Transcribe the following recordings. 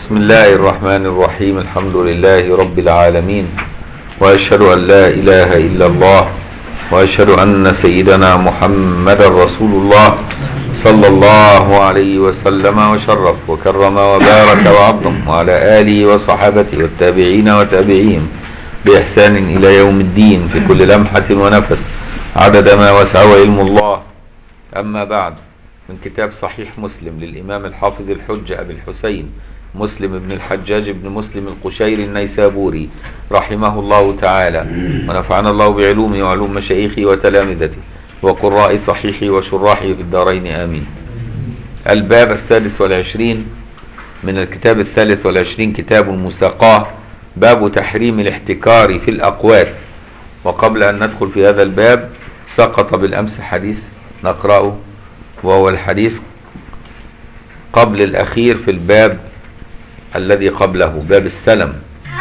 بسم الله الرحمن الرحيم الحمد لله رب العالمين واشهد ان لا اله الا الله واشهد ان سيدنا محمدا رسول الله صلى الله عليه وسلم وشرف وكرم وبارك وعظم وعلى اله وصحابته والتابعين وتابعيهم باحسان الى يوم الدين في كل لمحه ونفس عدد ما وسعه علم الله اما بعد من كتاب صحيح مسلم للامام الحافظ الحجه ابي الحسين مسلم بن الحجاج بن مسلم القشيري النيسابوري رحمه الله تعالى ونفعنا الله بعلومه وعلوم مشايخه وتلامذته وقراء صحيحه وشراحه في الدارين آمين الباب السادس والعشرين من الكتاب الثالث والعشرين كتاب المساقاه باب تحريم الاحتكار في الأقوات وقبل أن ندخل في هذا الباب سقط بالأمس حديث نقرأه وهو الحديث قبل الأخير في الباب الذي قبله باب السلم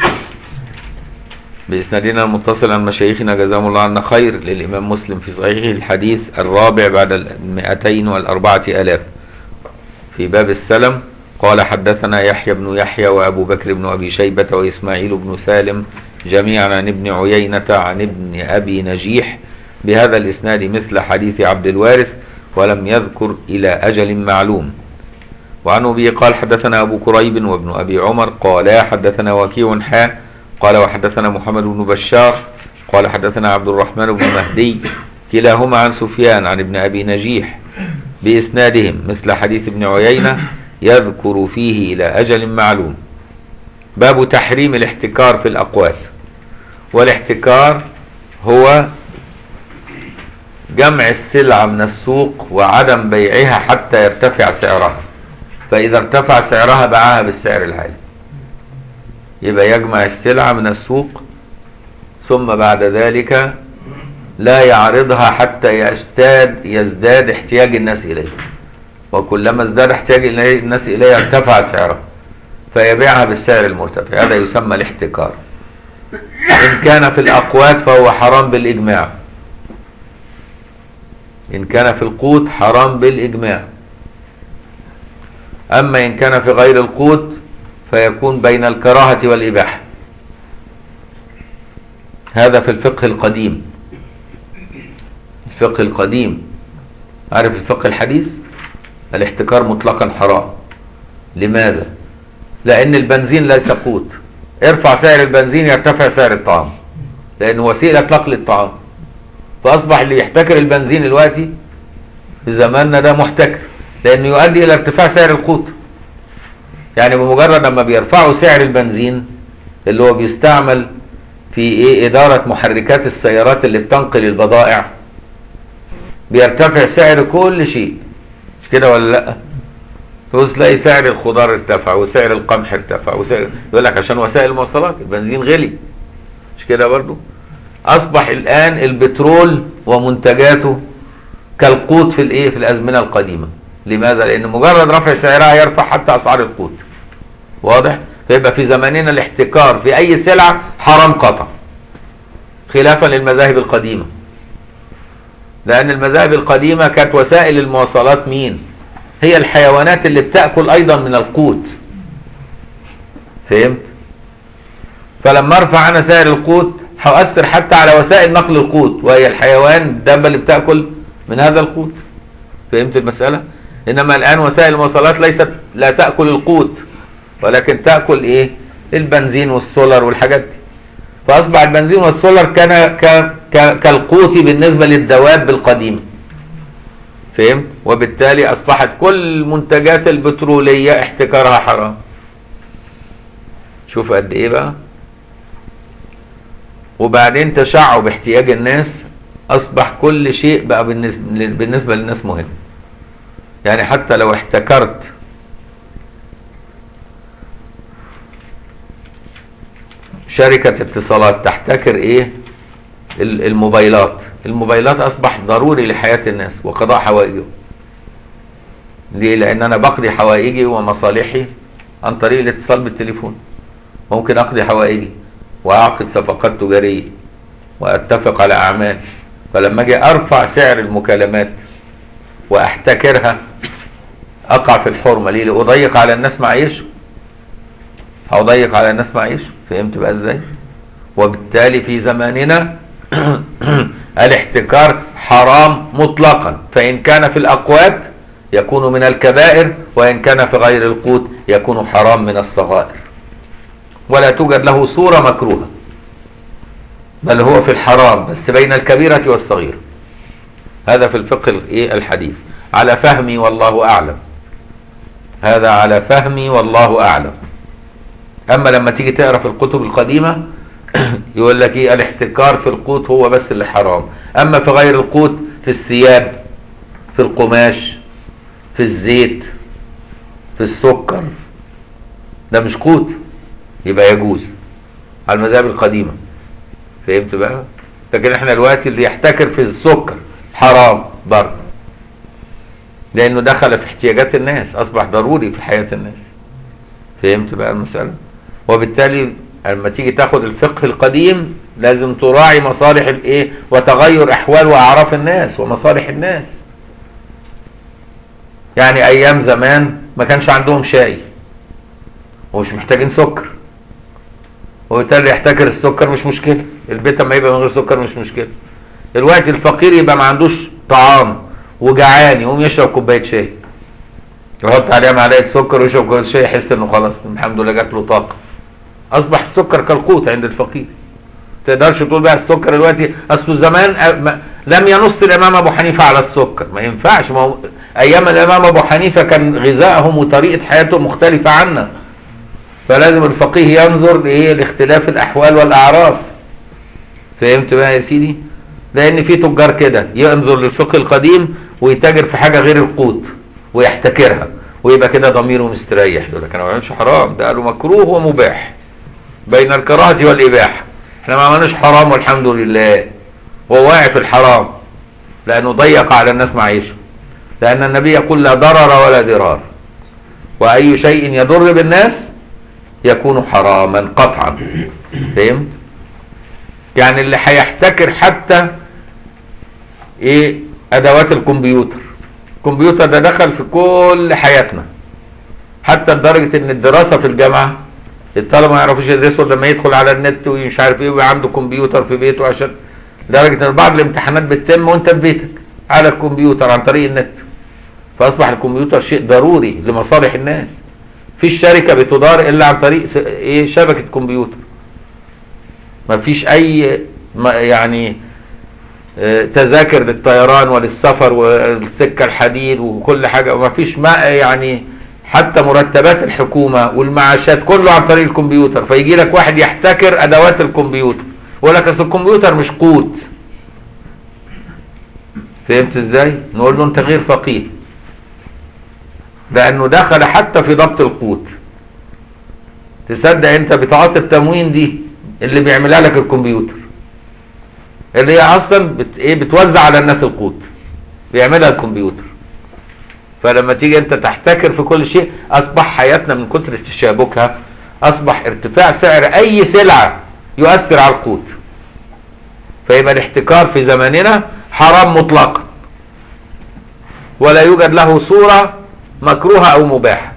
بإسنادنا المتصل عن مشايخنا جزاهم الله عنا خير للإمام مسلم في صحيحه الحديث الرابع بعد المئتين والأربعة آلاف في باب السلم قال حدثنا يحيى بن يحيى وأبو بكر بن أبي شيبة وإسماعيل بن سالم جميعا عن ابن عيينة عن ابن أبي نجيح بهذا الإسناد مثل حديث عبد الوارث ولم يذكر إلى أجل معلوم وعن أبي قال حدثنا أبو كريب وابن أبي عمر قالا حدثنا وكيع حاء قال وحدثنا محمد بن بشار قال حدثنا عبد الرحمن بن مهدي كلاهما عن سفيان عن ابن أبي نجيح بإسنادهم مثل حديث ابن عيينة يذكر فيه إلى أجل معلوم باب تحريم الاحتكار في الأقوات والاحتكار هو جمع السلعة من السوق وعدم بيعها حتى يرتفع سعرها فإذا ارتفع سعرها باعها بالسعر العالي يبقى يجمع السلعة من السوق ثم بعد ذلك لا يعرضها حتى يزداد يزداد احتياج الناس إليه وكلما ازداد احتياج الناس إليه ارتفع سعرها فيبيعها بالسعر المرتفع هذا يسمى الاحتكار إن كان في الأقوات فهو حرام بالإجماع إن كان في القوت حرام بالإجماع أما إن كان في غير القوت فيكون بين الكراهة والإباحة هذا في الفقه القديم الفقه القديم عارف الفقه الحديث الاحتكار مطلقا حرام لماذا لأن البنزين ليس قوت ارفع سعر البنزين يرتفع سعر الطعام لأنه وسيلة نقل الطعام فأصبح اللي يحتكر البنزين دلوقتي في زماننا ده محتكر لأنه يؤدي إلى ارتفاع سعر القوت يعني بمجرد لما بيرفعوا سعر البنزين اللي هو بيستعمل في ايه إدارة محركات السيارات اللي بتنقل البضائع بيرتفع سعر كل شيء مش كده ولا لا تبص تلاقي سعر الخضار ارتفع وسعر القمح ارتفع وسعر يقول لك عشان وسائل المواصلات البنزين غلي مش كده برضو اصبح الان البترول ومنتجاته كالقوت في الايه في الازمنه القديمه لماذا لان مجرد رفع سعرها يرفع حتى اسعار القوت واضح فيبقى في زماننا الاحتكار في اي سلعه حرام قطع خلافا للمذاهب القديمه لان المذاهب القديمه كانت وسائل المواصلات مين هي الحيوانات اللي بتاكل ايضا من القوت فهمت فلما ارفع انا سعر القوت هؤثر حتى على وسائل نقل القوت وهي الحيوان الدابه اللي بتاكل من هذا القوت فهمت المساله انما الان وسائل المواصلات ليست لا تاكل القوت ولكن تاكل ايه البنزين والسولر والحاجات دي فاصبح البنزين والسولر كان ك... ك... كالقوت بالنسبه للدواب القديمه فهمت وبالتالي اصبحت كل المنتجات البتروليه احتكارها حرام شوف قد ايه بقى وبعدين تشعب احتياج الناس اصبح كل شيء بقى بالنسبه بالنسبه للناس مهم يعني حتى لو احتكرت شركة اتصالات تحتكر ايه الموبايلات الموبايلات اصبح ضروري لحياة الناس وقضاء حوائجهم ليه لان انا بقضي حوائجي ومصالحي عن طريق الاتصال بالتليفون ممكن اقضي حوائجي واعقد صفقات تجارية واتفق على اعمال فلما اجي ارفع سعر المكالمات واحتكرها اقع في الحرمه ليه؟ لاضيق على الناس معيشهم هضيق على الناس معيش فهمت بقى ازاي وبالتالي في زماننا الاحتكار حرام مطلقا فإن كان في الأقوات يكون من الكبائر وإن كان في غير القوت يكون حرام من الصغائر ولا توجد له صورة مكروهة بل هو في الحرام بس بين الكبيرة والصغيرة هذا في الفقه الايه الحديث على فهمي والله أعلم هذا على فهمي والله أعلم أما لما تيجي تقرأ في الكتب القديمة يقول لك ايه الاحتكار في القوت هو بس اللي حرام اما في غير القوت في الثياب في القماش في الزيت في السكر ده مش قوت يبقى يجوز على المذاهب القديمة فهمت بقى لكن احنا دلوقتي اللي يحتكر في السكر حرام برضه لانه دخل في احتياجات الناس اصبح ضروري في حياة الناس فهمت بقى المسألة وبالتالي لما تيجي تاخد الفقه القديم لازم تراعي مصالح الايه وتغير احوال واعراف الناس ومصالح الناس يعني ايام زمان ما كانش عندهم شاي ومش محتاجين سكر وبالتالي يحتكر السكر مش مشكله البيت لما يبقى من غير سكر مش مشكله دلوقتي الفقير يبقى ما عندوش طعام وجعان يقوم يشرب كوبايه شاي يحط عليها معلقه سكر ويشرب كوبايه شاي يحس انه خلاص الحمد لله جات له طاقه اصبح السكر كالقوت عند الفقير تقدرش تقول بقى السكر دلوقتي اصله زمان لم ينص الامام ابو حنيفه على السكر ما ينفعش ما هو ايام الامام ابو حنيفه كان غذائهم وطريقه حياتهم مختلفه عنا فلازم الفقيه ينظر لايه لاختلاف الاحوال والاعراف فهمت بقى يا سيدي لان في تجار كده ينظر للفقه القديم ويتاجر في حاجه غير القوت ويحتكرها ويبقى كده ضميره مستريح يقول لك انا ما بعملش حرام ده قالوا مكروه ومباح بين الكراهه والاباحه احنا ما عملناش حرام والحمد لله هو واقع في الحرام لانه ضيق على الناس معيشه لان النبي يقول لا ضرر ولا ضرار واي شيء يضر بالناس يكون حراما قطعا فهمت يعني اللي هيحتكر حتى ايه ادوات الكمبيوتر الكمبيوتر ده دخل في كل حياتنا حتى لدرجه ان الدراسه في الجامعه الطلبه ما يعرفوش يدرسوا لما يدخل على النت ومش عارف ايه ويبقى عنده كمبيوتر في بيته عشان لدرجه ان بعض الامتحانات بتتم وانت في بيتك على الكمبيوتر عن طريق النت فاصبح الكمبيوتر شيء ضروري لمصالح الناس في الشركه بتدار الا عن طريق ايه شبكه كمبيوتر ما فيش اي يعني تذاكر للطيران وللسفر والسكه الحديد وكل حاجه ما فيش ما يعني حتى مرتبات الحكومة والمعاشات كله عن طريق الكمبيوتر فيجي لك واحد يحتكر ادوات الكمبيوتر يقول لك اصل الكمبيوتر مش قوت فهمت ازاي نقول له انت غير فقيه لانه دخل حتى في ضبط القوت تصدق انت بطاقات التموين دي اللي بيعملها لك الكمبيوتر اللي هي اصلا بت... ايه بتوزع على الناس القوت بيعملها الكمبيوتر فلما تيجي انت تحتكر في كل شيء اصبح حياتنا من كتر تشابكها اصبح ارتفاع سعر اي سلعه يؤثر على القوت فيبقى الاحتكار في زماننا حرام مطلقا ولا يوجد له صوره مكروهه او مباحه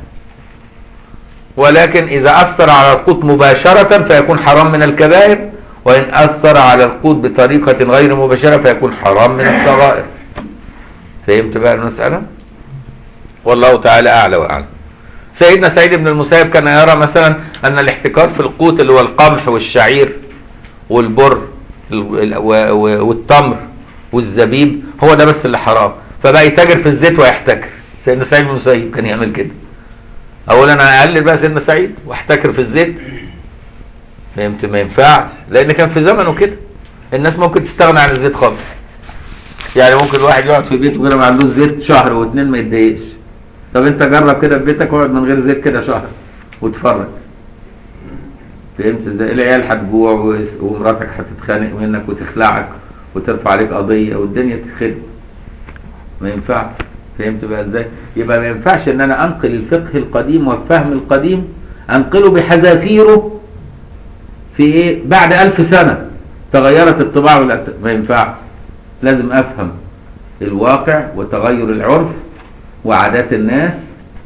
ولكن اذا اثر على القوت مباشره فيكون حرام من الكبائر وان اثر على القوت بطريقه غير مباشره فيكون حرام من الصغائر فهمت بقى المساله والله تعالى اعلى واعلم سيدنا سعيد بن المسيب كان يرى مثلا ان الاحتكار في القوت اللي هو القمح والشعير والبر والتمر والزبيب هو ده بس اللي حرام فبقى يتاجر في الزيت ويحتكر سيدنا سعيد بن المسيب كان يعمل كده اولا انا اقلل بقى سيدنا سعيد واحتكر في الزيت فهمت ما ينفعش لان كان في زمنه كده الناس ممكن تستغنى عن الزيت خالص يعني ممكن الواحد يقعد في بيته كده ما عندوش زيت شهر واثنين ما يتضايقش طب انت جرب كده في بيتك واقعد من غير زيت كده شهر واتفرج فهمت ازاي العيال هتجوع ومراتك هتتخانق منك وتخلعك وترفع عليك قضيه والدنيا تتخرب ما ينفعش فهمت بقى ازاي يبقى ما ينفعش ان انا انقل الفقه القديم والفهم القديم انقله بحذافيره في ايه بعد ألف سنة تغيرت الطباع والأكت... ما ينفعش لازم افهم الواقع وتغير العرف وعادات الناس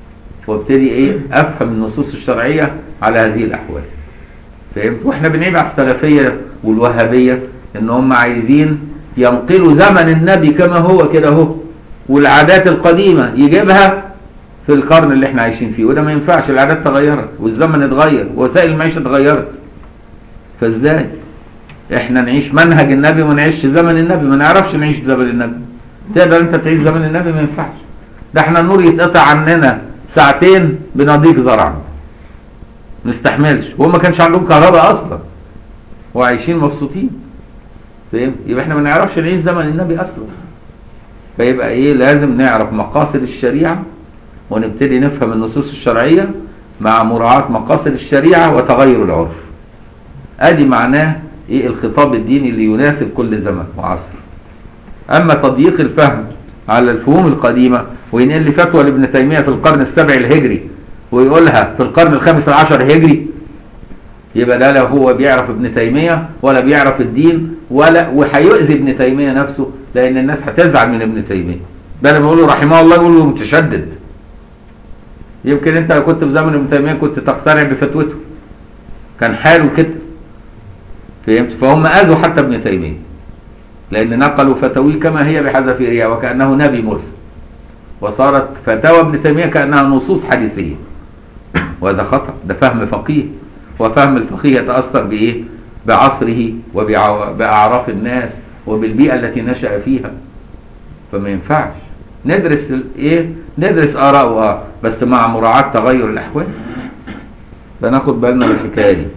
وابتدي ايه افهم النصوص الشرعيه على هذه الاحوال فهمت واحنا بنعيب على السلفيه والوهابيه ان هم عايزين ينقلوا زمن النبي كما هو كده اهو والعادات القديمه يجيبها في القرن اللي احنا عايشين فيه وده ما ينفعش العادات تغيرت والزمن اتغير ووسائل المعيشه اتغيرت فازاي احنا نعيش منهج النبي وما نعيش زمن النبي ما نعرفش نعيش زمن النبي تقدر انت تعيش زمن النبي ما ينفعش ده احنا النور يتقطع عننا ساعتين بنضيق زرعا نستحملش وهم ما كانش عندهم كهرباء اصلا وعايشين مبسوطين فاهم يبقى احنا ما نعرفش نعيش زمن النبي اصلا فيبقى ايه لازم نعرف مقاصد الشريعه ونبتدي نفهم النصوص الشرعيه مع مراعاه مقاصد الشريعه وتغير العرف ادي معناه ايه الخطاب الديني اللي يناسب كل زمن وعصر اما تضييق الفهم على الفهوم القديمه وينقل لي فتوى لابن تيميه في القرن السابع الهجري ويقولها في القرن الخامس عشر هجري يبقى ده لا هو بيعرف ابن تيميه ولا بيعرف الدين ولا وهيؤذي ابن تيميه نفسه لان الناس هتزعل من ابن تيميه ده لما يقولوا رحمه الله يقولوا متشدد يمكن انت لو كنت في زمن ابن تيميه كنت تقتنع بفتوته كان حاله كده فهمت فهم اذوا حتى ابن تيميه لان نقلوا فتاويه كما هي بحذافيرها وكانه نبي مرسل وصارت فتاوى ابن تيميه كانها نصوص حديثيه وهذا خطا ده فهم فقيه وفهم الفقيه يتاثر بايه بعصره وباعراف الناس وبالبيئه التي نشا فيها فما ينفعش ندرس ايه ندرس اراء اه بس مع مراعاه تغير الاحوال بناخد بالنا من الحكايه دي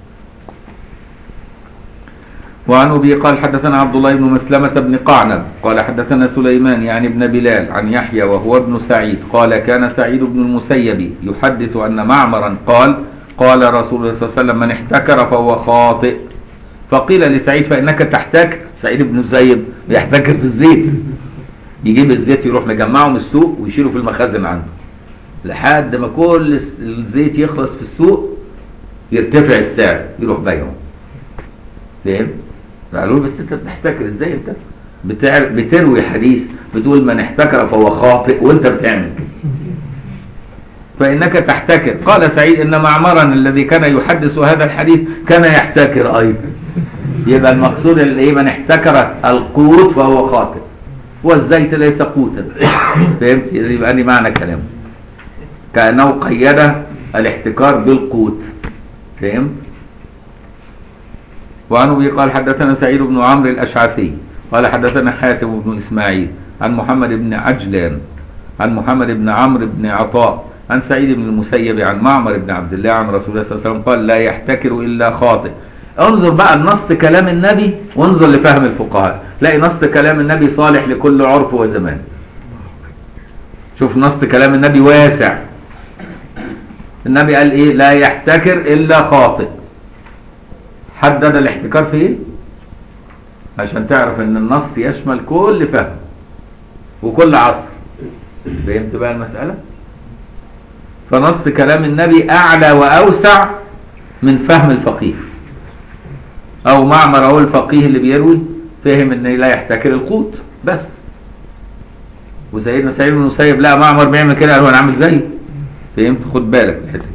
وعن ابي قال حدثنا عبد الله بن مسلمة بن قعنب قال حدثنا سليمان يعني ابن بلال عن يحيى وهو ابن سعيد قال كان سعيد بن المسيب يحدث ان معمرا قال قال رسول الله صلى الله عليه وسلم من احتكر فهو خاطئ فقيل لسعيد فانك تحتكر سعيد بن المسيب بيحتكر في الزيت يجيب الزيت يروح مجمعه من السوق ويشيله في المخازن عنده لحد ما كل الزيت يخلص في السوق يرتفع السعر يروح بايعه فاهم؟ قالوا بس انت بتحتكر ازاي انت بتعر... بتروي حديث بتقول من احتكر فهو خاطئ وانت بتعمل فانك تحتكر قال سعيد ان معمرا الذي كان يحدث هذا الحديث كان يحتكر ايضا يبقى المقصود ايه من احتكر القوت فهو خاطئ والزيت ليس قوتا فهمت يبقى دي معنى كلامه كانه قيد الاحتكار بالقوت فهمت وعن ابي قال حدثنا سعيد بن عمرو الاشعثي قال حدثنا حاتم بن اسماعيل عن محمد بن عجلان عن محمد بن عمرو بن عطاء عن سعيد بن المسيب عن معمر بن عبد الله عن رسول الله صلى الله عليه وسلم قال لا يحتكر الا خاطئ انظر بقى النص كلام النبي وانظر لفهم الفقهاء لاقي نص كلام النبي صالح لكل عرف وزمان شوف نص كلام النبي واسع النبي قال ايه لا يحتكر الا خاطئ حدد الاحتكار في ايه عشان تعرف ان النص يشمل كل فهم وكل عصر فهمت بقى المسألة فنص كلام النبي اعلى واوسع من فهم الفقيه او معمر او الفقيه اللي بيروي فهم ان لا يحتكر القوت بس وسيدنا سعيد بن المسيب لا معمر بيعمل كده قال هو انا عامل زيه فهمت خد بالك الحته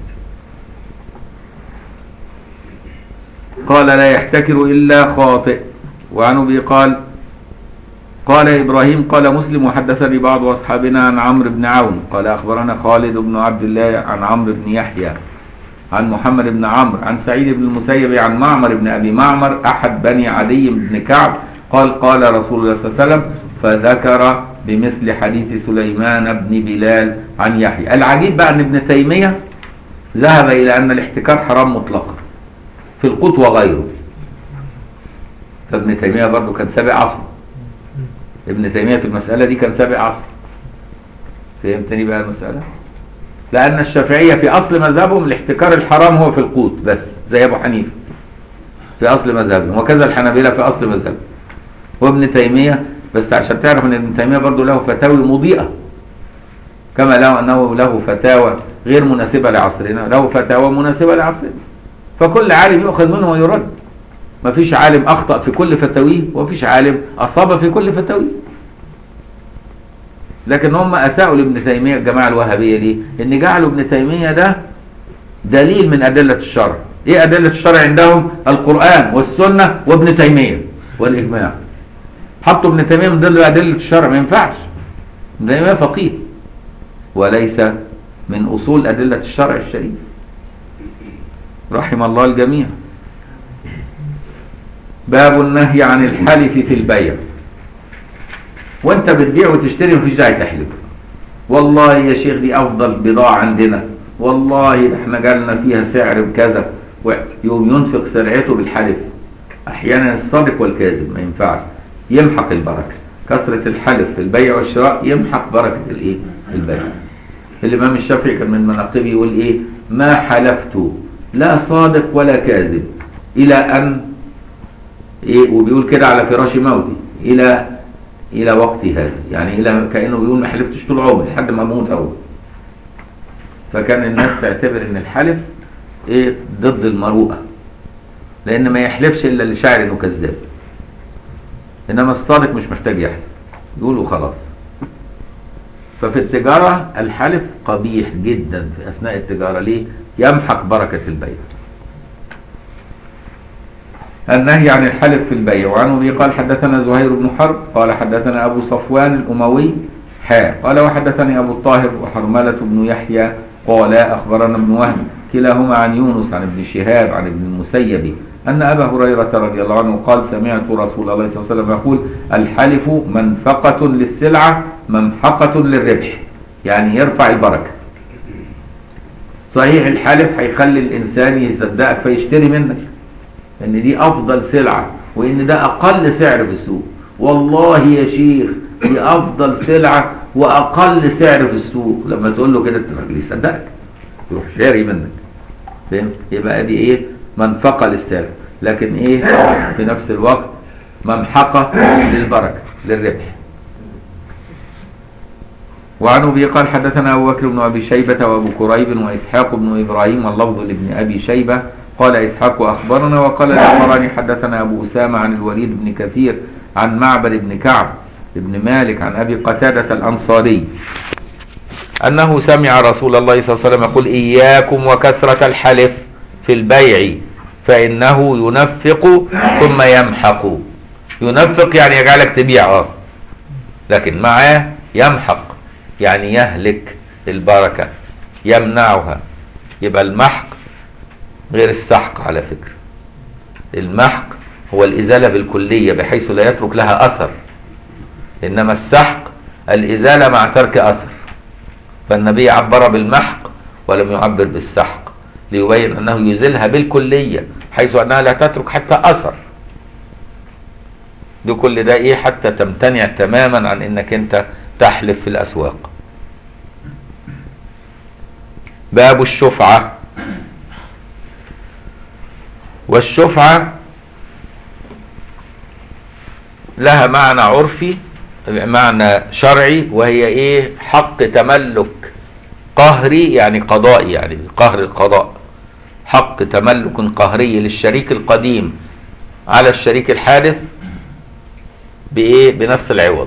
قال لا يحتكر إلا خاطئ وعن أبي قال قال إبراهيم قال مسلم وحدثني بعض أصحابنا عن عمرو بن عون قال أخبرنا خالد بن عبد الله عن عمرو بن يحيى عن محمد بن عمرو عن سعيد بن المسيب عن معمر بن أبي معمر أحد بني عدي بن كعب قال قال رسول الله صلى الله عليه وسلم فذكر بمثل حديث سليمان بن بلال عن يحيى العجيب بقى أن ابن تيمية ذهب إلى أن الاحتكار حرام مطلقا في القوت وغيره فابن تيمية برضه كان سابق عصر ابن تيمية في المسألة دي كان سابق عصر فهمتني بقى المسألة لأن الشافعية في أصل مذهبهم الاحتكار الحرام هو في القوت بس زي أبو حنيفة في أصل مذهبهم وكذا الحنابلة في أصل مذهبهم وابن تيمية بس عشان تعرف ان ابن تيمية برضه له فتاوي مضيئة كما له أنه له فتاوى غير مناسبة لعصرنا له فتاوى مناسبة لعصرنا فكل عالم يؤخذ منه ويرد ما فيش عالم أخطأ في كل فتاويه وفيش عالم أصاب في كل فتاويه لكن هم اساءوا لابن تيميه الجماعه الوهابيه دي ان جعلوا ابن تيميه ده دليل من ادله الشرع ايه ادله الشرع عندهم القران والسنه وابن تيميه والاجماع حطوا ابن تيميه من ضمن ادله الشرع ما ينفعش ابن تيميه فقيه وليس من اصول ادله الشرع الشريف رحم الله الجميع باب النهي عن الحلف في البيع وانت بتبيع وتشتري مفيش داعي تحلف والله يا شيخ دي افضل بضاعه عندنا والله ده احنا جالنا فيها سعر بكذا يوم ينفق سرعته بالحلف احيانا الصادق والكاذب ما ينفعش يمحق البركه كثره الحلف في البيع والشراء يمحق بركه الايه البيع الامام الشافعي كان من مناقبه يقول ايه ما حلفت لا صادق ولا كاذب الى ان ايه وبيقول كده على فراش موتي الى الى وقت هذا يعني الى كانه بيقول ما حلفتش طول عمري لحد ما اموت اول فكان الناس تعتبر ان الحلف ايه ضد المروءه لان ما يحلفش الا اللي شاعر انه كذاب انما الصادق مش محتاج يحلف يقول خلاص ففي التجاره الحلف قبيح جدا في اثناء التجاره ليه يمحق بركه البيع النهي عن الحلف في البيع وعن ابي قال حدثنا زهير بن حرب قال حدثنا ابو صفوان الاموي حا قال وحدثني ابو الطاهر وحرمله بن يحيى قال اخبرنا ابن وهب كلاهما عن يونس عن ابن شهاب عن ابن المسيب ان ابا هريره رضي الله عنه قال سمعت رسول الله صلى الله عليه وسلم يقول الحلف منفقه للسلعه ممحقه للربح يعني يرفع البركه صحيح الحلف هيخلي الانسان يصدقك فيشتري منك ان دي افضل سلعه وان ده اقل سعر في السوق والله يا شيخ دي افضل سلعه واقل سعر في السوق لما تقول له كده الراجل يصدقك يروح شاري منك فهمت يبقى دي ايه منفقه للسعر لكن ايه في نفس الوقت ممحقه للبركه للربح وعن ابي قال حدثنا ابو بكر بن ابي شيبه وابو كريب واسحاق بن ابراهيم واللفظ لابن ابي شيبه قال إسحاق أخبرنا وقال الأخبراني حدثنا أبو أسامة عن الوليد بن كثير عن معبد بن كعب بن مالك عن أبي قتادة الأنصاري أنه سمع رسول الله صلى الله عليه وسلم يقول إياكم وكثرة الحلف في البيع فإنه ينفق ثم يمحق ينفق يعني يجعلك تبيع اه لكن معاه يمحق يعني يهلك البركة يمنعها يبقى المحق غير السحق على فكرة المحق هو الإزالة بالكلية بحيث لا يترك لها أثر إنما السحق الإزالة مع ترك أثر فالنبي عبر بالمحق ولم يعبر بالسحق ليبين أنه يزيلها بالكلية حيث أنها لا تترك حتى أثر دي كل ده إيه حتى تمتنع تماما عن إنك أنت تحلف في الأسواق باب الشفعه والشفعة لها معنى عرفي معنى شرعي وهي ايه حق تملك قهري يعني قضائي يعني قهر القضاء حق تملك قهري للشريك القديم على الشريك الحادث بايه بنفس العوض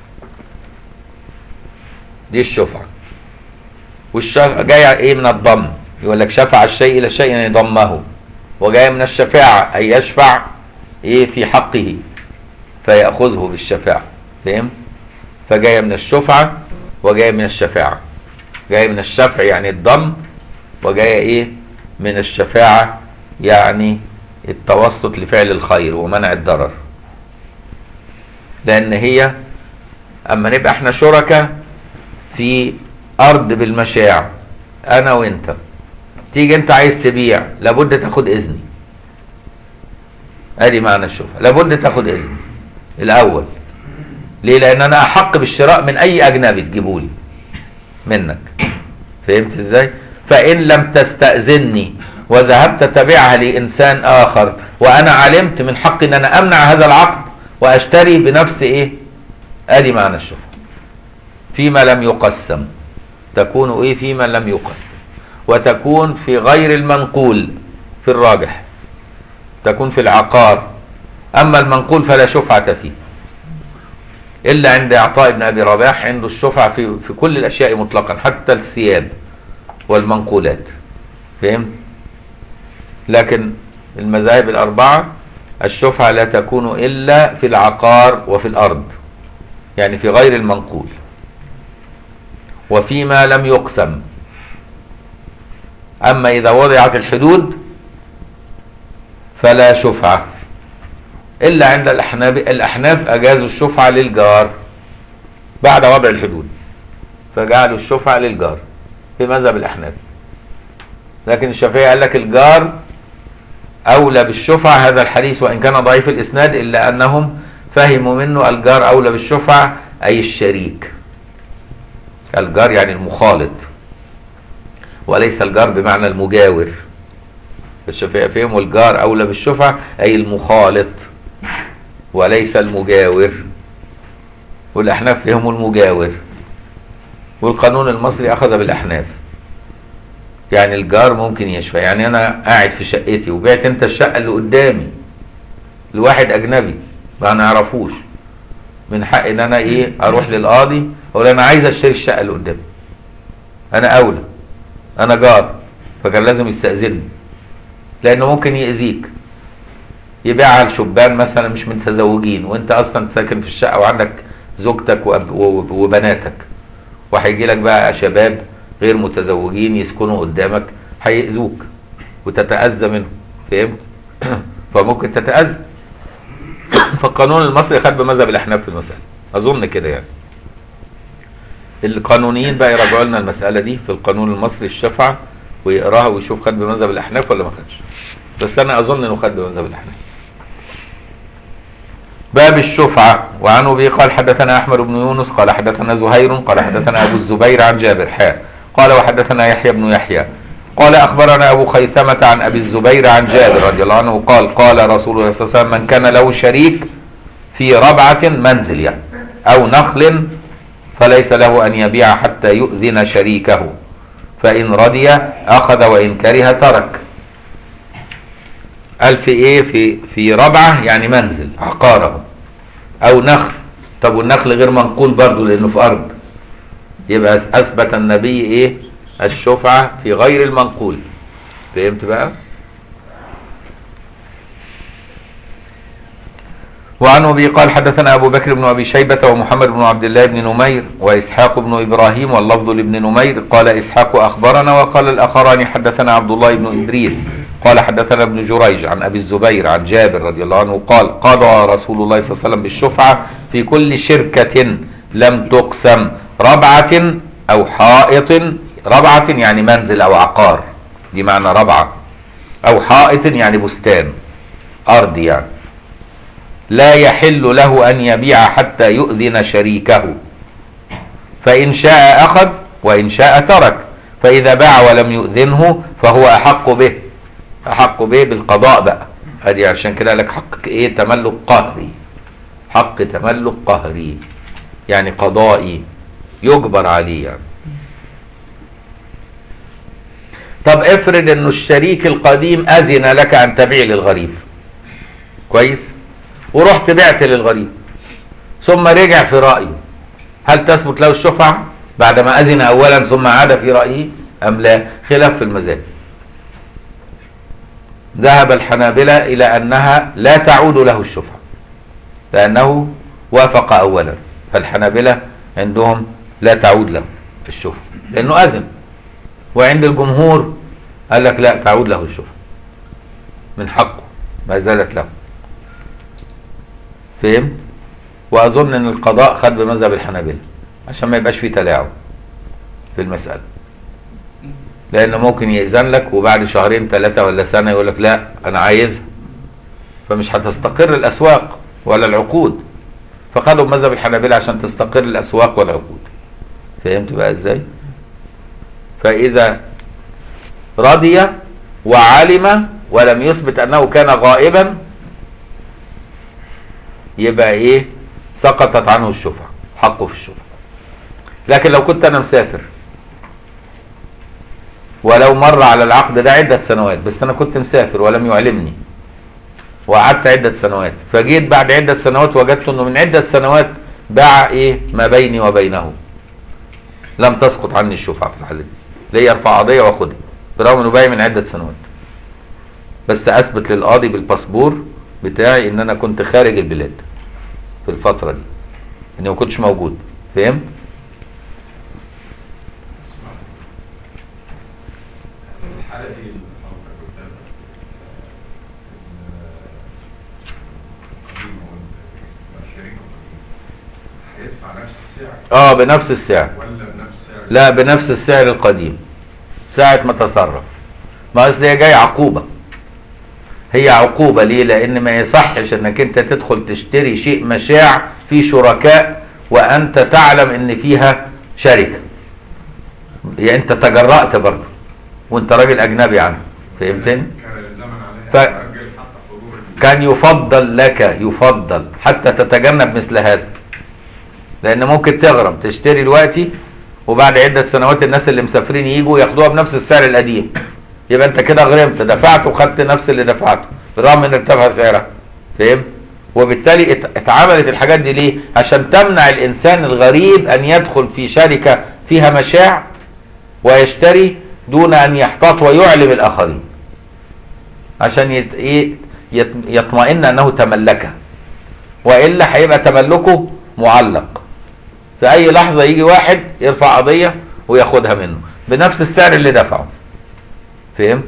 دي الشفعة والشفعة جاية ايه من الضم يقول لك شفع الشيء الى الشيء يعني ضمه وجاي من الشفاعة أي يشفع إيه في حقه فيأخذه بالشفاعة فهم؟ فجاية من الشفعة وجاية من الشفاعة جاية من الشفع يعني الضم وجاية إيه من الشفاعة يعني التوسط لفعل الخير ومنع الضرر لأن هي أما نبقى احنا شركاء في أرض بالمشاع أنا وأنت تيجي انت عايز تبيع لابد تاخد اذني ادي معنى الشفعة لابد تاخد اذني الاول ليه لان انا احق بالشراء من اي اجنبي تجيبه لي منك فهمت ازاي فان لم تستاذني وذهبت تبيعها لانسان اخر وانا علمت من حقي ان انا امنع هذا العقد واشتري بنفس ايه ادي معنى الشفعة فيما لم يقسم تكون ايه فيما لم يقسم وتكون في غير المنقول في الراجح تكون في العقار أما المنقول فلا شفعة فيه الا عند عطاء بن ابي رباح عنده الشفعه في في كل الاشياء مطلقا حتى الثياب والمنقولات فهمت لكن المذاهب الاربعه الشفعه لا تكون الا في العقار وفي الارض يعني في غير المنقول وفيما لم يقسم اما اذا وضعت الحدود فلا شفعه الا عند الاحناف الاحناف اجازوا الشفعه للجار بعد وضع الحدود فجعلوا الشفعه للجار في مذهب الاحناف لكن الشافعي قال لك الجار اولى بالشفعه هذا الحديث وان كان ضعيف الاسناد الا انهم فهموا منه الجار اولى بالشفعه اي الشريك الجار يعني المخالط وليس الجار بمعنى المجاور الشافعي فهموا الجار اولى بالشفعه اي المخالط وليس المجاور والاحناف فهموا المجاور والقانون المصري اخذ بالاحناف يعني الجار ممكن يشفى يعني انا قاعد في شقتي وبعت انت الشقه اللي قدامي لواحد اجنبي ما نعرفوش من حق ان انا ايه اروح للقاضي اقول انا عايز اشتري الشقه اللي قدامي انا اولى انا جار فكان لازم يستاذني لانه ممكن يأذيك يبيعها لشبان مثلا مش متزوجين وانت اصلا ساكن في الشقه وعندك زوجتك وأب- و- وبناتك وهيجي لك بقى شباب غير متزوجين يسكنوا قدامك هيأذوك وتتأذى منهم فهمت؟ فممكن تتأذى فالقانون المصري خد بمذهب الاحناف في المسألة اظن كده يعني القانونيين بقى يراجعوا لنا المسألة دي في القانون المصري الشفعة ويقراها ويشوف خد بمذهب الاحناف ولا ما خدش بس انا اظن انه خد بمذهب الاحناف باب الشفعة وعن أبي قال حدثنا أحمد بن يونس قال حدثنا زهير قال حدثنا أبو الزبير عن جابر حاء قال وحدثنا يحيى بن يحيى قال أخبرنا أبو خيثمة عن أبي الزبير عن جابر رضي الله عنه قال قال رسول الله صلى الله عليه وسلم من كان له شريك في ربعة منزل يعني أو نخل فليس له أن يبيع حتى يؤذن شريكه فإن رضي أخذ وإن كره ترك قال في ايه في في ربعه يعني منزل عقاره او نخل طب والنخل غير منقول برضه لانه في ارض يبقى اثبت النبي ايه الشفعه في غير المنقول فهمت بقى وعن ابي قال حدثنا ابو بكر بن ابي شيبه ومحمد بن عبد الله بن نمير واسحاق بن ابراهيم واللفظ لابن نمير قال اسحاق اخبرنا وقال الاخران حدثنا عبد الله بن ادريس قال حدثنا ابن جريج عن ابي الزبير عن جابر رضي الله عنه قال قضى رسول الله صلى الله عليه وسلم بالشفعه في كل شركه لم تقسم ربعه او حائط ربعه يعني منزل او عقار دي معنى ربعه او حائط يعني بستان ارض يعني لا يحل له ان يبيع حتى يؤذن شريكه فان شاء اخذ وان شاء ترك فاذا باع ولم يؤذنه فهو احق به احق به بالقضاء بقى ادي عشان كده لك حق ايه تملك قهري حق تملك قهري يعني قضائي يجبر عليه يعني طب افرض انه الشريك القديم اذن لك ان تبيع للغريب كويس ورحت بعت للغريب ثم رجع في رايه هل تثبت له الشفعه بعدما اذن اولا ثم عاد في رايه ام لا خلاف في المذاهب ذهب الحنابلة إلى أنها لا تعود له الشفعة لأنه وافق أولا فالحنابلة عندهم لا تعود له الشفعة لأنه أذن وعند الجمهور قال لك لا تعود له الشفعة من حقه ما زالت له فهم وأظن أن القضاء خد بمذهب الحنابلة عشان ما يبقاش فيه تلاعب في المسألة لان ممكن يأذن لك وبعد شهرين ثلاثة ولا سنة يقول لك لا انا عايزها فمش هتستقر الاسواق ولا العقود فخدوا مذهب الحنابلة عشان تستقر الاسواق والعقود فهمت بقى ازاي فاذا رضي وعلم ولم يثبت انه كان غائبا يبقى ايه سقطت عنه الشفعة حقه في الشفعة لكن لو كنت انا مسافر ولو مر على العقد ده عدة سنوات بس أنا كنت مسافر ولم يعلمني وقعدت عدة سنوات فجيت بعد عدة سنوات وجدت أنه من عدة سنوات باع ايه ما بيني وبينه لم تسقط عني الشفعة في الحالة دي ليه ارفع قضية واخدها برغم انه باقي من عدة سنوات بس اثبت للقاضي بالباسبور بتاعي ان انا كنت خارج البلاد في الفترة دي اني ما كنتش موجود فهمت؟ الحالة دي اللي حضرتك قلتها القديم والشريك القديم هيدفع نفس السعر اه بنفس السعر ولا بنفس سعر لا بنفس السعر القديم ساعة ما تصرف ما اصل هي جاي عقوبة هي عقوبة ليه لان ما يصحش انك انت تدخل تشتري شيء مشاع في شركاء وانت تعلم ان فيها شركة يعني انت تجرأت برضه وانت راجل اجنبي عنه فهمتني كان الزمن ف- عليها تأجل حتى حضور ال- كان يفضل لك يفضل حتى تتجنب مثل هذا لان ممكن تغرم تشتري دلوقتي وبعد عدة سنوات الناس اللي مسافرين يجوا ياخدوها بنفس السعر القديم يبقى انت كده غرمت دفعت وخدت نفس اللي دفعته بالرغم ان ارتفع سعرها فهمت وبالتالي ات- اتعملت الحاجات دي ليه عشان تمنع الانسان الغريب ان يدخل في شركة فيها مشاع ويشتري دون ان يحتاط ويعلم الاخرين عشان يت... ايه يت... يطمئن انه تملكها والا هيبقى تملكه معلق في اي لحظه يجي واحد يرفع قضيه وياخدها منه بنفس السعر اللي دفعه فهم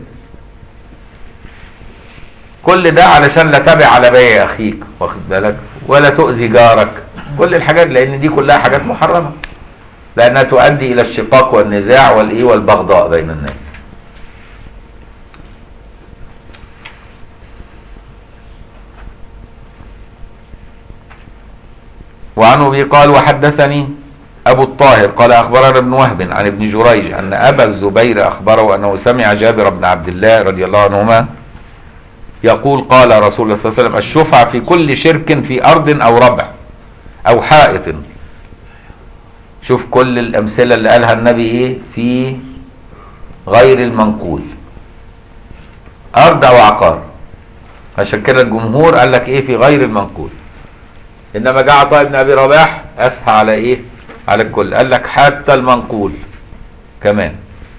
كل ده علشان لا تبع على بيع اخيك واخد بالك ولا تؤذي جارك كل الحاجات لان دي كلها حاجات محرمه لانها تؤدي الى الشقاق والنزاع والايه والبغضاء بين الناس وعن ابي قال وحدثني ابو الطاهر قال اخبرنا ابن وهب عن ابن جريج ان ابا الزبير اخبره انه سمع جابر بن عبد الله رضي الله عنهما يقول قال رسول الله صلى الله عليه وسلم الشفعة في كل شرك في ارض او ربع او حائط شوف كل الامثله اللي قالها النبي ايه في غير المنقول ارض او عقار عشان كده الجمهور قال لك ايه في غير المنقول انما جاء عطاء بن ابي رباح اسحى على ايه على الكل قال لك حتى المنقول كمان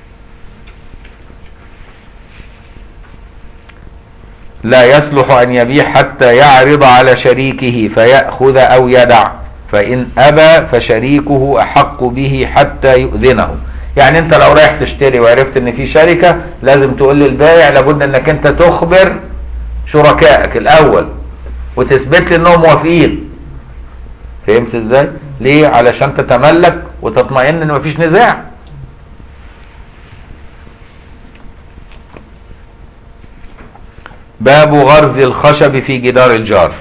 لا يصلح ان يبيع حتى يعرض على شريكه فيأخذ او يدع فان ابى فشريكه احق به حتى يؤذنه يعني انت لو رايح تشتري وعرفت ان في شركة لازم تقول للبائع لابد انك انت تخبر شركائك الاول وتثبت لي انهم موافقين فهمت ازاي ليه علشان تتملك وتطمئن ان مفيش نزاع باب غرز الخشب في جدار الجار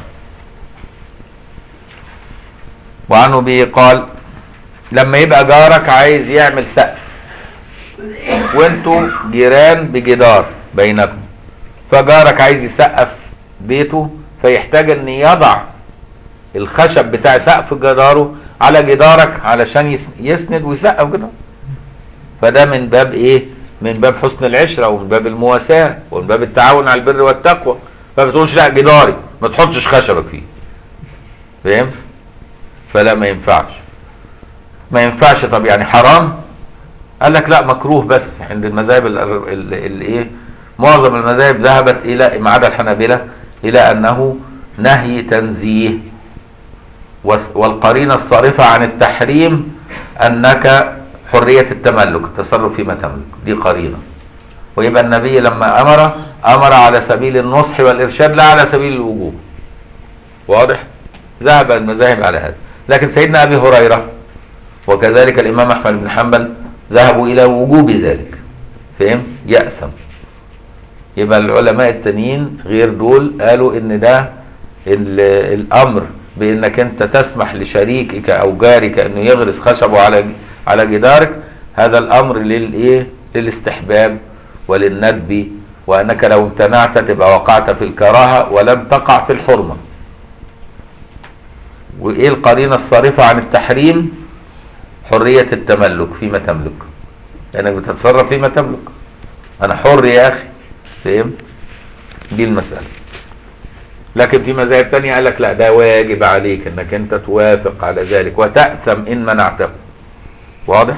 وعن ابي قال لما يبقى جارك عايز يعمل سقف وانتوا جيران بجدار بينكم فجارك عايز يسقف بيته فيحتاج ان يضع الخشب بتاع سقف جداره على جدارك علشان يس- يسند ويسقف جداره فده من باب ايه من باب حسن العشره ومن باب المواساه ومن باب التعاون على البر والتقوى فما تقولش لا جداري ما تحطش خشبك فيه فهمت فلا ما ينفعش ما ينفعش طب يعني حرام قال لك لا مكروه بس عند المذاهب ال- ال- ال- ايه معظم المذاهب ذهبت الى ما عدا الحنابلة الى انه نهي تنزيه وس- والقرينة الصارفة عن التحريم انك حرية التملك التصرف فيما تملك دي قرينة ويبقى النبي لما امر امر على سبيل النصح والارشاد لا على سبيل الوجوب واضح ذهب المذاهب على هذا لكن سيدنا ابي هريره وكذلك الامام احمد بن حنبل ذهبوا الى وجوب ذلك فهم ياثم يبقى العلماء التانيين غير دول قالوا ان ده ال- الامر بانك انت تسمح لشريكك او جارك انه يغرس خشبه على على جدارك هذا الامر للايه للاستحباب وللندب وانك لو امتنعت تبقى وقعت في الكراهه ولم تقع في الحرمه وايه القرينه الصارفه عن التحريم حريه التملك فيما تملك لانك بتتصرف فيما تملك انا حر يا اخي فهمت دي المساله لكن في مذاهب تانية قال لك لا ده واجب عليك انك انت توافق على ذلك وتأثم ان منعته واضح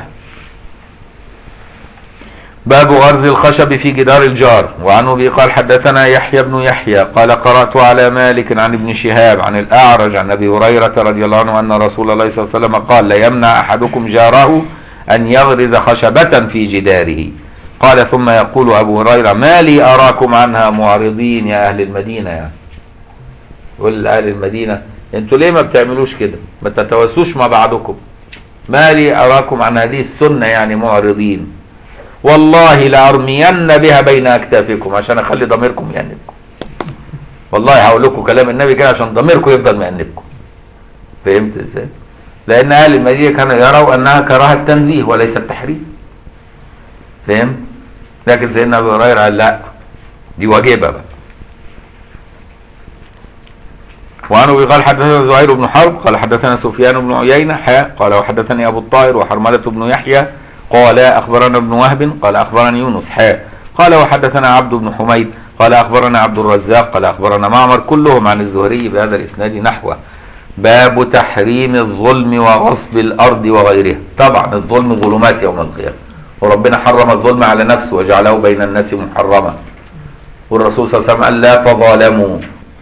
باب غرز الخشب في جدار الجار وعن ابي قال حدثنا يحيى بن يحيى قال قرات على مالك عن ابن شهاب عن الاعرج عن ابي هريره رضي الله عنه ان رسول الله صلى الله عليه وسلم قال لا يمنع احدكم جاره ان يغرز خشبه في جداره قال ثم يقول ابو هريره ما لي اراكم عنها معرضين يا اهل المدينه يعني يقول لاهل المدينه انتوا ليه ما بتعملوش كده ما تتواسوش مع بعضكم ما لي اراكم عن هذه السنه يعني معرضين والله لأرمين بها بين أكتافكم عشان أخلي ضميركم يأنبكم والله هقول لكم كلام النبي كده عشان ضميركم يفضل مأنبكم فهمت ازاي؟ لأن أهل المدينة كانوا يروا أنها كراهة تنزيه وليس التحريم فهمت؟ لكن سيدنا أبو هريرة قال لا دي واجبة بقى وعن ابي قال حدثنا زهير بن حرب قال حدثنا سفيان بن عيينه حاء قال وحدثني ابو الطاهر وحرمله بن يحيى قال اخبرنا ابن وهب قال اخبرني يونس حاء قال وحدثنا عبد بن حميد قال اخبرنا عبد الرزاق قال اخبرنا معمر كلهم عن الزهري بهذا الاسناد نحوه باب تحريم الظلم وغصب الارض وغيرها طبعا الظلم ظلمات يوم القيامه وربنا حرم الظلم على نفسه وجعله بين الناس محرما والرسول صلى الله عليه وسلم قال لا تظالموا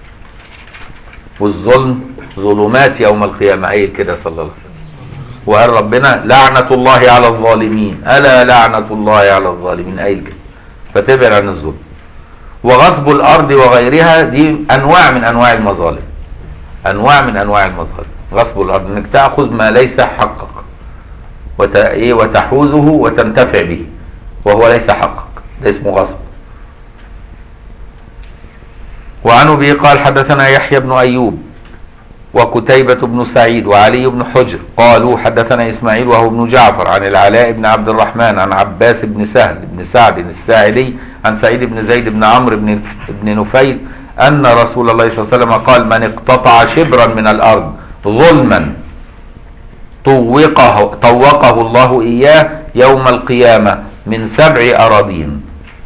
والظلم ظلمات يوم القيامه قايل كده صلى الله عليه وسلم وقال ربنا لعنة الله على الظالمين ألا لعنة الله على الظالمين قايل كده فتبعد عن الظلم وغصب الأرض وغيرها دي أنواع من أنواع المظالم أنواع من أنواع المظالم غصب الأرض إنك تأخذ ما ليس حقك وت... إيه وتحوزه وتنتفع به وهو ليس حقك ده اسمه غصب وعن أبي قال حدثنا يحيى بن أيوب وكتيبة بن سعيد وعلي بن حجر قالوا حدثنا إسماعيل وهو ابن جعفر عن العلاء بن عبد الرحمن عن عباس بن سهل بن سعد الساعدي عن سعيد بن زيد بن عمرو بن بن نفيل أن رسول الله صلى الله عليه وسلم قال من اقتطع شبرا من الأرض ظلما طوقه طوقه الله إياه يوم القيامة من سبع أراضين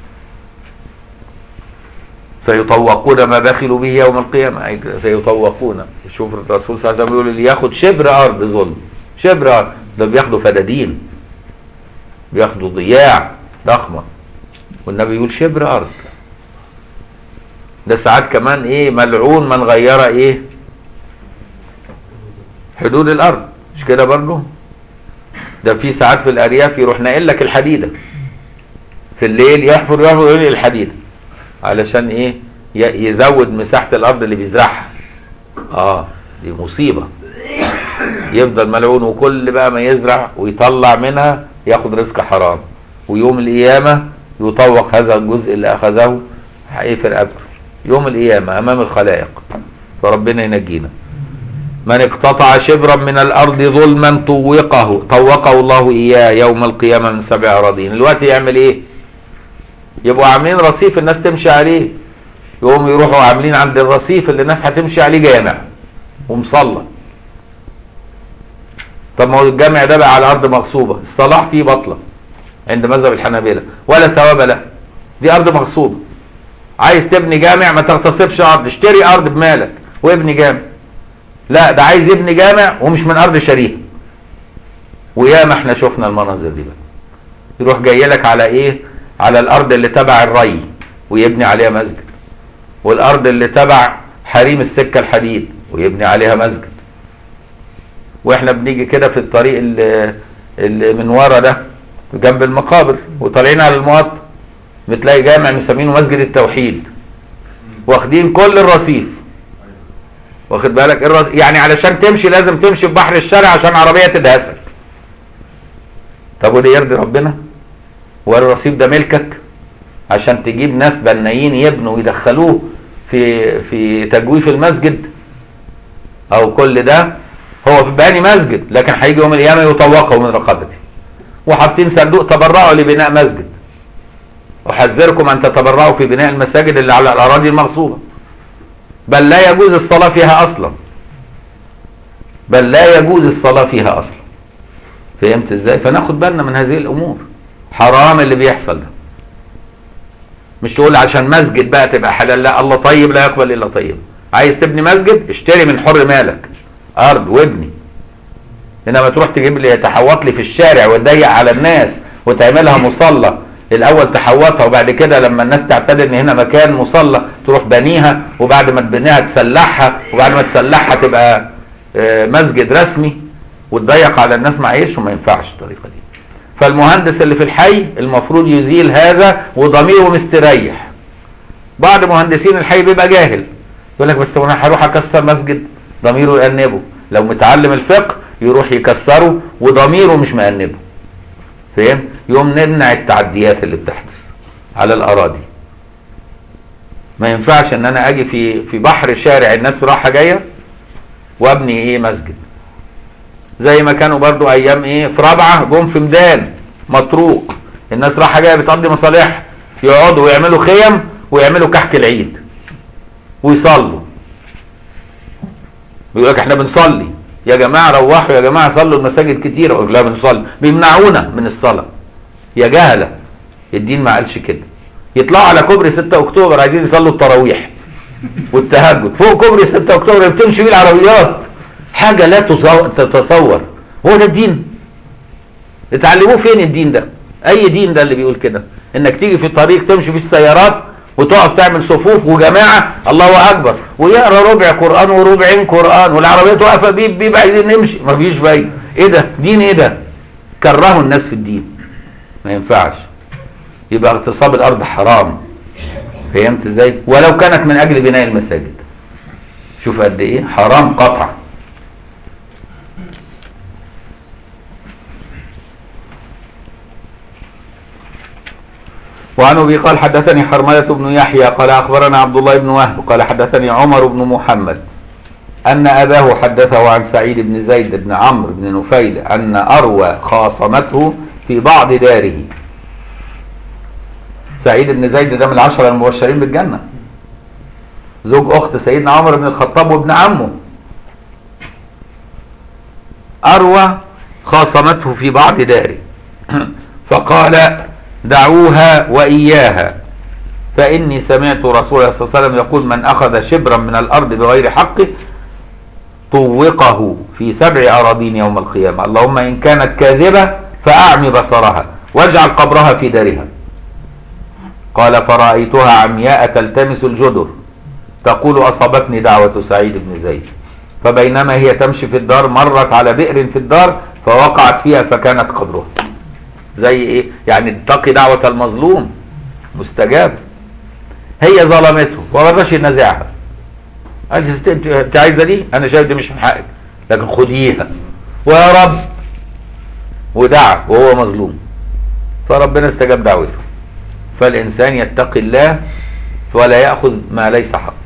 سيطوقون ما بخلوا به يوم القيامة أي سيطوقون شوف الرسول صلى الله عليه وسلم بيقول اللي ياخد شبر أرض ظلم شبر أرض ده بياخدوا فدادين بياخدوا ضياع ضخمة والنبي يقول شبر أرض ده ساعات كمان إيه ملعون من غير إيه حدود الأرض مش كده برضه ده في ساعات في الأرياف يروح ناقل لك الحديدة في الليل يحفر يحفر ينقل الحديدة علشان ايه يزود مساحة الارض اللي بيزرعها اه دي مصيبة يفضل ملعون وكل بقى ما يزرع ويطلع منها ياخد رزق حرام ويوم القيامة يطوق هذا الجزء اللي اخذه حقيقي في رقبته يوم القيامة امام الخلائق فربنا ينجينا من اقتطع شبرا من الارض ظلما طوقه طوقه الله اياه يوم القيامة من سبع اراضين الوقت يعمل ايه يبقوا عاملين رصيف الناس تمشي عليه يقوموا يروحوا عاملين عند الرصيف اللي الناس هتمشي عليه جامع ومصلى طب ما هو الجامع ده بقى على ارض مغصوبه الصلاح فيه بطله عند مذهب الحنابلة ولا ثواب له دي ارض مغصوبه عايز تبني جامع ما تغتصبش ارض اشتري ارض بمالك وابني جامع لا ده عايز يبني جامع ومش من ارض شريعه وياما احنا شفنا المناظر دي بقى يروح جاي لك على ايه على الارض اللي تبع الري ويبني عليها مسجد والارض اللي تبع حريم السكه الحديد ويبني عليها مسجد واحنا بنيجي كده في الطريق اللي, اللي من ورا ده جنب المقابر وطالعين على المواطن بتلاقي جامع مسمينه مسجد التوحيد واخدين كل الرصيف واخد بالك الرص... يعني علشان تمشي لازم تمشي في بحر الشارع عشان عربيه تدهسك طب وده يرضي ربنا والرصيف ده ملكك عشان تجيب ناس بنايين يبنوا ويدخلوه في في تجويف المسجد او كل ده هو في باني مسجد لكن هيجي يوم القيامه يطوقه من رقبته وحاطين صندوق تبرعوا لبناء مسجد احذركم ان تتبرعوا في بناء المساجد اللي على الاراضي المغصوبه بل لا يجوز الصلاه فيها اصلا بل لا يجوز الصلاه فيها اصلا فهمت ازاي فناخد بالنا من هذه الامور حرام اللي بيحصل ده مش تقول عشان مسجد بقى تبقى حلال لا الله طيب لا يقبل الا طيب عايز تبني مسجد اشتري من حر مالك ارض وابني انما تروح تجيب لي تحوط لي في الشارع وتضيق على الناس وتعملها مصلى الاول تحوطها وبعد كده لما الناس تعتقد ان هنا مكان مصلى تروح بنيها وبعد ما تبنيها تسلحها وبعد ما تسلحها تبقى آه، مسجد رسمي وتضيق على الناس معيش وما ينفعش الطريقه دي فالمهندس اللي في الحي المفروض يزيل هذا وضميره مستريح بعض مهندسين الحي بيبقى جاهل يقول لك بس انا هروح اكسر مسجد ضميره يأنبه لو متعلم الفقه يروح يكسره وضميره مش مأنبه فاهم يقوم نمنع التعديات اللي بتحدث على الاراضي ما ينفعش ان انا اجي في في بحر شارع الناس رايحه جايه وابني ايه مسجد زي ما كانوا برضو ايام ايه في رابعه جم في ميدان مطروق الناس رايحه جايه بتقضي مصالح يقعدوا ويعملوا خيم ويعملوا كحك العيد ويصلوا بيقول لك احنا بنصلي يا جماعه روحوا يا جماعه صلوا المساجد كتير اقول لا بنصلي بيمنعونا من الصلاه يا جهله الدين ما قالش كده يطلعوا على كوبري 6 اكتوبر عايزين يصلوا التراويح والتهجد فوق كوبري 6 اكتوبر بتمشي بيه العربيات حاجه لا تصو- تتصور هو ده الدين اتعلموه فين الدين ده اي دين ده اللي بيقول كده انك تيجي في الطريق تمشي في السيارات وتقف تعمل صفوف وجماعه الله اكبر ويقرا ربع قران وربعين قران والعربيات واقفه بيب بيب عايزين نمشي مفيش فايده ايه ده دين ايه ده كرهوا الناس في الدين ما ينفعش يبقى اغتصاب الارض حرام فهمت ازاي ولو كانت من اجل بناء المساجد شوف قد ايه حرام قطع وعن ابي قال حدثني حرملة بن يحيى قال اخبرنا عبد الله بن وهب قال حدثني عمر بن محمد ان اباه حدثه عن سعيد بن زيد بن عمرو بن نفيل ان اروى خاصمته في بعض داره سعيد بن زيد ده من العشرة المبشرين بالجنة زوج اخت سيدنا عمر بن الخطاب وابن عمه اروى خاصمته في بعض داره فقال دعوها وإياها فإني سمعت رسول الله صلى الله عليه وسلم يقول من أخذ شبرا من الأرض بغير حقه طوقه في سبع أراضين يوم القيامة اللهم إن كانت كاذبة فأعمي بصرها واجعل قبرها في دارها قال فرأيتها عمياء تلتمس الجدر تقول أصابتني دعوة سعيد بن زيد فبينما هي تمشي في الدار مرت على بئر في الدار فوقعت فيها فكانت قبرها زي ايه يعني اتقي دعوة المظلوم مستجاب هي ظلمته وما رضاش ينازعها قال لي ست انت انت عايزه دي انا شايف دي مش من حقك لكن خديها ويا رب ودعا وهو مظلوم فربنا استجاب دعوته فالانسان يتقي الله ولا ياخذ ما ليس حقه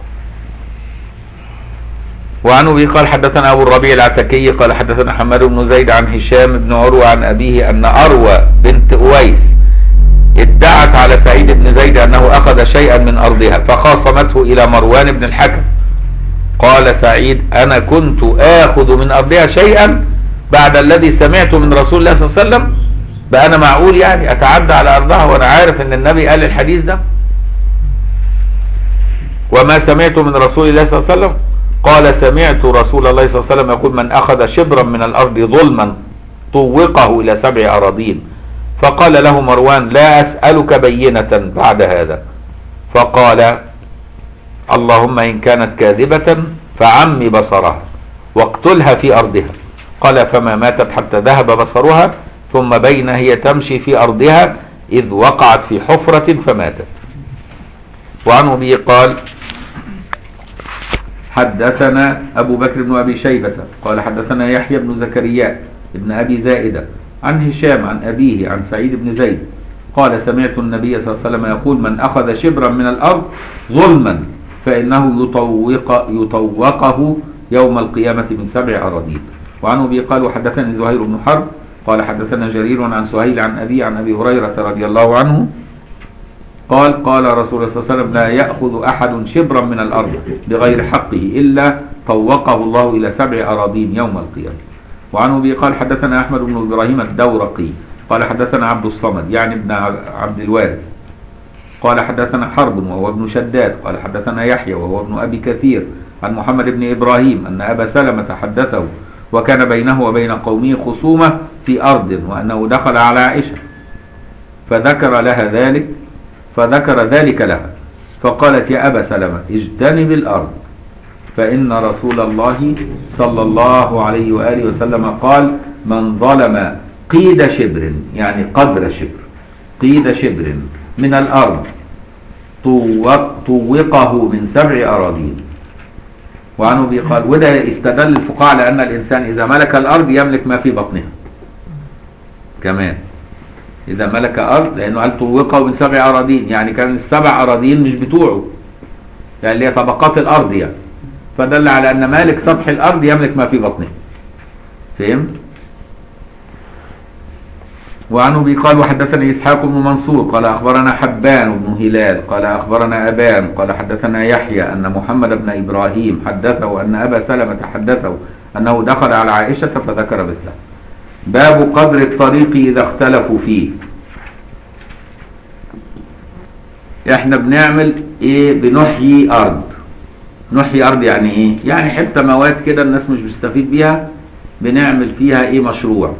وعن ابي قال حدثنا ابو الربيع العتكي قال حدثنا حماد بن زيد عن هشام بن عروه عن ابيه ان اروى بنت اويس ادعت على سعيد بن زيد انه اخذ شيئا من ارضها فخاصمته الى مروان بن الحكم قال سعيد انا كنت اخذ من ارضها شيئا بعد الذي سمعته من رسول الله صلى الله عليه وسلم بقى انا معقول يعني اتعدى على ارضها وانا عارف ان النبي قال الحديث ده وما سمعت من رسول الله صلى الله عليه وسلم قال سمعت رسول الله صلى الله عليه وسلم يقول من أخذ شبرا من الأرض ظلما طوقه إلى سبع أراضين فقال له مروان لا أسألك بينة بعد هذا فقال اللهم إن كانت كاذبة فعم بصرها واقتلها في أرضها قال فما ماتت حتى ذهب بصرها ثم بين هي تمشي في أرضها إذ وقعت في حفرة فماتت وعن أبي قال حدثنا أبو بكر بن أبي شيبة قال حدثنا يحيى بن زكريا بن أبي زائدة عن هشام عن أبيه عن سعيد بن زيد قال سمعت النبي صلى الله عليه وسلم يقول من أخذ شبرا من الأرض ظلما فإنه يطوق يطوقه يوم القيامة من سبع أراضين وعن أبي قال وحدثني زهير بن حرب قال حدثنا جرير عن سهيل عن أبي عن أبي هريرة رضي الله عنه قال قال رسول الله صلى الله عليه وسلم لا يأخذ أحد شبرا من الأرض بغير حقه إلا طوقه الله إلى سبع أراضين يوم القيامة وعن أبي قال حدثنا أحمد بن إبراهيم الدورقي قال حدثنا عبد الصمد يعني ابن عبد الوارث قال حدثنا حرب وهو ابن شداد قال حدثنا يحيى وهو ابن أبي كثير عن محمد بن إبراهيم أن أبا سلمة حدثه وكان بينه وبين قومه خصومة في أرض وأنه دخل على عائشة فذكر لها ذلك فذكر ذلك لها فقالت يا أبا سلمة اجتنب الأرض فإن رسول الله صلى الله عليه وآله وسلم قال من ظلم قيد شبر يعني قدر شبر قيد شبر من الأرض طوق طوقه من سبع أراضين وعنه به قال وده استدل الفقهاء على أن الإنسان إذا ملك الأرض يملك ما في بطنها كمان إذا ملك أرض لأنه قال طوقه من سبع أراضين يعني كان السبع أراضين مش بتوعه يعني اللي هي طبقات الأرض يعني فدل على أن مالك سطح الأرض يملك ما في بطنه فهمت؟ وعنه به قال وحدثني إسحاق بن منصور قال أخبرنا حبان بن هلال قال أخبرنا أبان قال حدثنا يحيى أن محمد بن إبراهيم حدثه أن أبا سلمة حدثه أنه دخل على عائشة فذكر مثله باب قدر الطريق إذا اختلفوا فيه احنا بنعمل ايه بنحيي ارض نحيي ارض يعني ايه يعني حته مواد كده الناس مش بتستفيد بيها بنعمل فيها ايه مشروع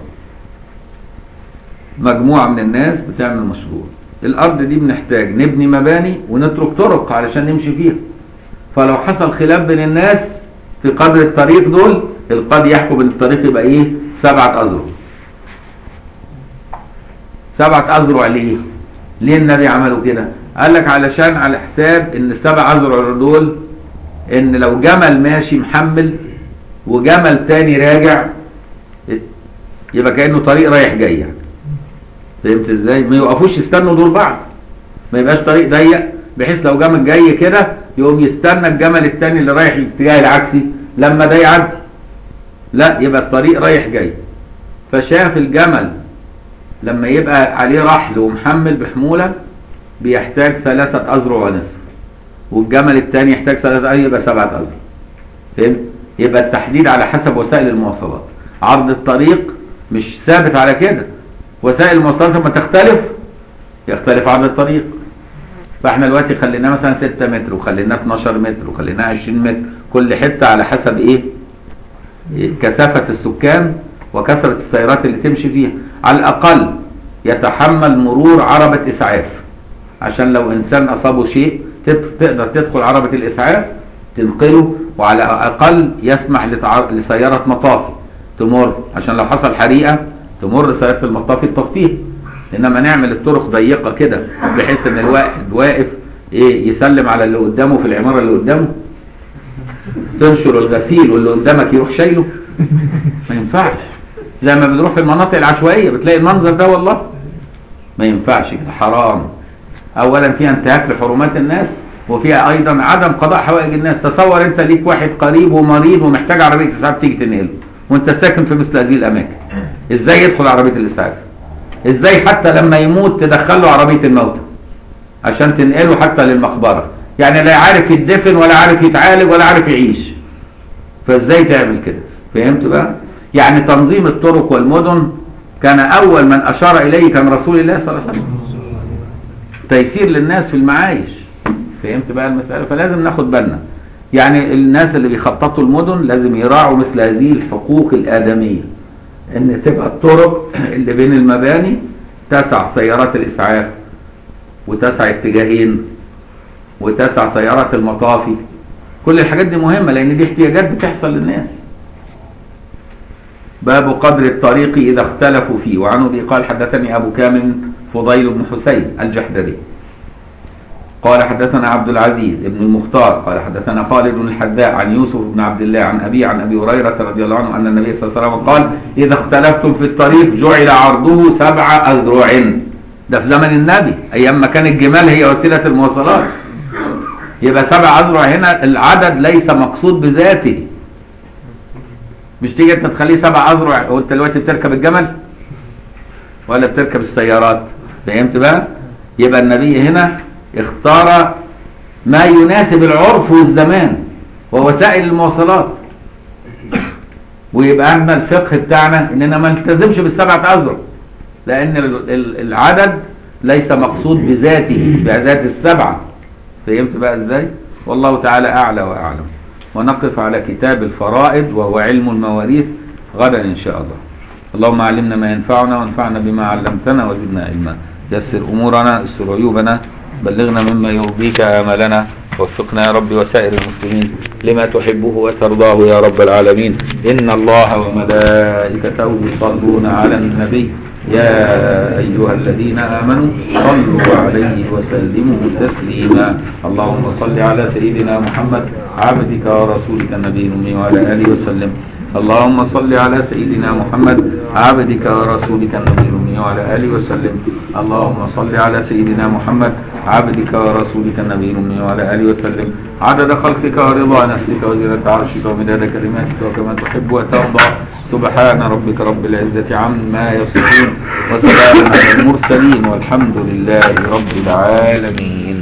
مجموعه من الناس بتعمل مشروع الارض دي بنحتاج نبني مباني ونترك طرق علشان نمشي فيها فلو حصل خلاف بين الناس في قدر الطريق دول القاضي يحكم ان الطريق يبقى ايه سبعه اذرع سبعه اذرع ليه ليه النبي عملوا كده قال لك علشان على حساب ان السبع اذرع دول ان لو جمل ماشي محمل وجمل تاني راجع يبقى كانه طريق رايح جاي يعني فهمت ازاي ما يوقفوش يستنوا دول بعض ما يبقاش طريق ضيق بحيث لو جمل جاي كده يقوم يستنى الجمل التاني اللي رايح الاتجاه العكسي لما ده يعدي لا يبقى الطريق رايح جاي فشاف الجمل لما يبقى عليه رحل ومحمل بحموله بيحتاج ثلاثة أذرع ونصف والجمل الثاني يحتاج ثلاثة أذرع يبقى سبعة أذرع فهمت؟ يبقى التحديد على حسب وسائل المواصلات عرض الطريق مش ثابت على كده وسائل المواصلات لما تختلف يختلف عرض الطريق فاحنا دلوقتي خليناه مثلا 6 متر وخليناه 12 متر وخليناه 20 متر كل حته على حسب ايه؟ إيه؟ كثافه السكان وكثره السيارات اللي تمشي فيها على الاقل يتحمل مرور عربه اسعاف عشان لو انسان اصابه شيء تقدر تدخل عربه الاسعاف تنقله وعلى الاقل يسمح لتع... لسياره مطافي تمر عشان لو حصل حريقه تمر سياره المطافي تطفيها انما نعمل الطرق ضيقه كده بحيث ان الواحد واقف ايه يسلم على اللي قدامه في العماره اللي قدامه تنشر الغسيل واللي قدامك يروح شايله ما ينفعش زي ما بنروح في المناطق العشوائيه بتلاقي المنظر ده والله ما ينفعش كده حرام اولا فيها انتهاك لحرمات الناس وفيها ايضا عدم قضاء حوائج الناس تصور انت ليك واحد قريب ومريض ومحتاج عربيه اسعاف تيجي تنقله وانت ساكن في مثل هذه الاماكن ازاي يدخل عربيه الاسعاف ازاي حتى لما يموت تدخل له عربيه الموتى عشان تنقله حتى للمقبره يعني لا عارف يدفن ولا عارف يتعالج ولا عارف يعيش فازاي تعمل كده فهمت بقى يعني تنظيم الطرق والمدن كان اول من اشار اليه كان رسول الله صلى الله عليه وسلم تيسير للناس في المعايش فهمت بقى المساله فلازم ناخد بالنا يعني الناس اللي بيخططوا المدن لازم يراعوا مثل هذه الحقوق الادميه ان تبقى الطرق اللي بين المباني تسع سيارات الاسعاف وتسع اتجاهين وتسع سيارات المطافي كل الحاجات دي مهمه لان دي احتياجات بتحصل للناس باب قدر الطريق اذا اختلفوا فيه وعنه ابي قال حدثني ابو كامل فضيل بن حسين الجحدري قال حدثنا عبد العزيز بن المختار قال حدثنا خالد بن الحذاء عن يوسف بن عبد الله عن ابي عن ابي هريره رضي الله عنه ان النبي صلى الله عليه وسلم قال اذا اختلفتم في الطريق جعل عرضه سبع اذرع ده في زمن النبي ايام ما كان الجمال هي وسيله المواصلات يبقى سبع اذرع هنا العدد ليس مقصود بذاته مش تيجي انت تخليه سبع اذرع وانت دلوقتي بتركب الجمل ولا بتركب السيارات فهمت بقى يبقى النبي هنا اختار ما يناسب العرف والزمان ووسائل المواصلات ويبقى عندنا الفقه بتاعنا اننا ما نلتزمش بالسبعه اذرع لان العدد ليس مقصود بذاته بذات السبعه فهمت بقى ازاي والله تعالى اعلى واعلم ونقف على كتاب الفرائض وهو علم المواريث غدا إن شاء الله اللهم علمنا ما ينفعنا وانفعنا بما علمتنا وزدنا علما يسر أمورنا استر عيوبنا بلغنا مما يرضيك آملنا وفقنا يا رب وسائر المسلمين لما تحبه وترضاه يا رب العالمين إن الله وملائكته يصلون على النبي يا أيها الذين آمنوا صلوا عليه وسلموا تسليما اللهم صل على سيدنا محمد عبدك ورسولك النبي الأمي وعلى آله وسلم اللهم صل على سيدنا محمد عبدك ورسولك النبي الأمي وعلى آله وسلم اللهم صل على سيدنا محمد عبدك ورسولك النبي الأمي وعلى آله وسلم عدد خلقك ورضا نفسك وزنة عرشك ومداد كلماتك وكما تحب وترضى سبحان ربك رب العزة عما يصفون وسلام على المرسلين والحمد لله رب العالمين